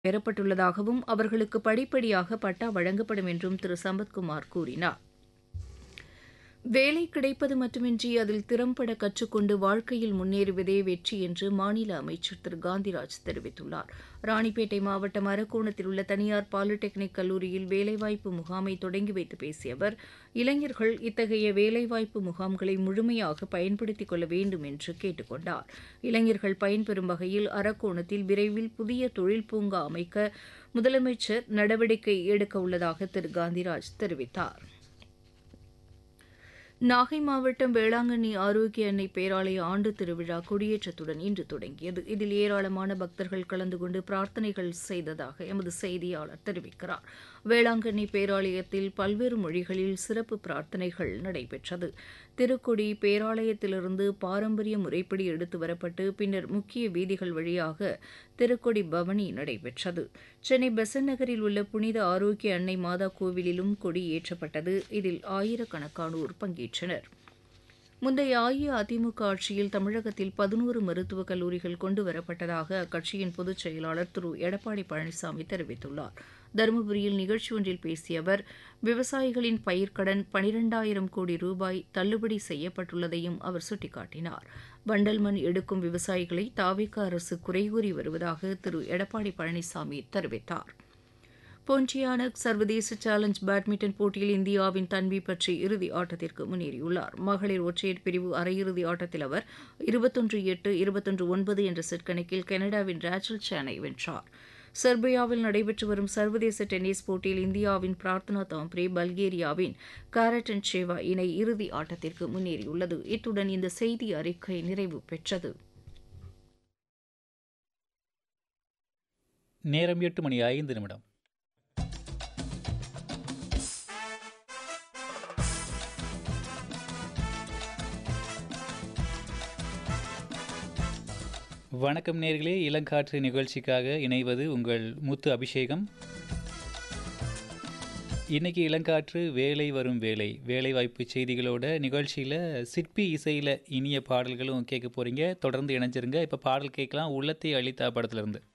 பெறப்பட்டுள்ளதாகவும் அவர்களுக்கு படிப்படியாக பட்டா வழங்கப்படும் என்றும் திரு சம்பத்குமார் கூறினார் வேலை கிடைப்பது மட்டுமின்றி அதில் திறம்பட கற்றுக்கொண்டு வாழ்க்கையில் முன்னேறுவதே வெற்றி என்று மாநில அமைச்சர் திரு காந்திராஜ் தெரிவித்துள்ளார் ராணிப்பேட்டை மாவட்டம் அரக்கோணத்தில் உள்ள தனியார் பாலிடெக்னிக் கல்லூரியில் வேலைவாய்ப்பு முகாமை தொடங்கி வைத்து பேசிய அவர் இளைஞர்கள் இத்தகைய வேலைவாய்ப்பு முகாம்களை முழுமையாக பயன்படுத்திக் கொள்ள வேண்டும் என்று கேட்டுக் கொண்டார் இளைஞர்கள் பயன்பெறும் வகையில் அரக்கோணத்தில் விரைவில் புதிய தொழில் பூங்கா அமைக்க முதலமைச்சர் நடவடிக்கை எடுக்க உள்ளதாக திரு காந்திராஜ் தெரிவித்தார் நாகை மாவட்டம் வேளாங்கண்ணி ஆரோக்கிய அன்னை பேராலய ஆண்டு திருவிழா கொடியேற்றத்துடன் இன்று தொடங்கியது இதில் ஏராளமான பக்தர்கள் கலந்து கொண்டு பிரார்த்தனைகள் செய்ததாக எமது செய்தியாளர் தெரிவிக்கிறார் வேளாங்கண்ணி பேராலயத்தில் பல்வேறு மொழிகளில் சிறப்பு பிரார்த்தனைகள் நடைபெற்றது திருக்கொடி பேராலயத்திலிருந்து பாரம்பரிய முறைப்படி எடுத்து வரப்பட்டு பின்னர் முக்கிய வீதிகள் வழியாக திருக்கொடி பவனி நடைபெற்றது சென்னை பெசன் நகரில் உள்ள புனித ஆரோக்கிய அன்னை மாதா கோவிலிலும் கொடி ஏற்றப்பட்டது இதில் ஆயிரக்கணக்கானோர் பங்கேற்றனர் முந்தைய அஇஅதிமுக ஆட்சியில் தமிழகத்தில் பதினோரு மருத்துவக் கல்லூரிகள் கொண்டு வரப்பட்டதாக அக்கட்சியின் பொதுச் செயலாளர் திரு எடப்பாடி பழனிசாமி தெரிவித்துள்ளார் தருமபுரியில் நிகழ்ச்சி ஒன்றில் பேசிய அவர் விவசாயிகளின் பயிர்க்கடன் பனிரெண்டாயிரம் கோடி ரூபாய் தள்ளுபடி செய்யப்பட்டுள்ளதையும் அவர் சுட்டிக்காட்டினார் வண்டல் மண் எடுக்கும் விவசாயிகளை தாவிக அரசு குறைகூறி வருவதாக திரு எடப்பாடி பழனிசாமி தெரிவித்தார் போன்டியானக் சர்வதேச சேலஞ்ச் பேட்மிண்டன் போட்டியில் இந்தியாவின் தன்வி பற்றி இறுதி ஆட்டத்திற்கு முன்னேறியுள்ளார் மகளிர் ஒற்றையர் பிரிவு அரையிறுதி ஆட்டத்தில் அவர் இருபத்தொன்று எட்டு இருபத்தொன்று ஒன்பது என்ற செட் கணக்கில் கனடாவின் ரேச்சல் சேனை வென்றார் செர்பியாவில் நடைபெற்று வரும் சர்வதேச டென்னிஸ் போட்டியில் இந்தியாவின் பிரார்த்தனா தாம்ப்ரே பல்கேரியாவின் காரட்டன் சேவா இணை இறுதி ஆட்டத்திற்கு முன்னேறியுள்ளது இத்துடன் இந்த செய்தி அறிக்கை நிறைவு பெற்றது நேரம் எட்டு மணி ஐந்து நிமிடம் வணக்கம் நேர்களே இளங்காற்று நிகழ்ச்சிக்காக இணைவது உங்கள் முத்து அபிஷேகம் இன்றைக்கி இளங்காற்று வேலை வரும் வேலை வேலைவாய்ப்பு செய்திகளோட நிகழ்ச்சியில் சிற்பி இசையில் இனிய பாடல்களும் கேட்க போகிறீங்க தொடர்ந்து இணைஞ்சிருங்க இப்போ பாடல் கேட்கலாம் உள்ளத்தை அளித்தா படத்துலேருந்து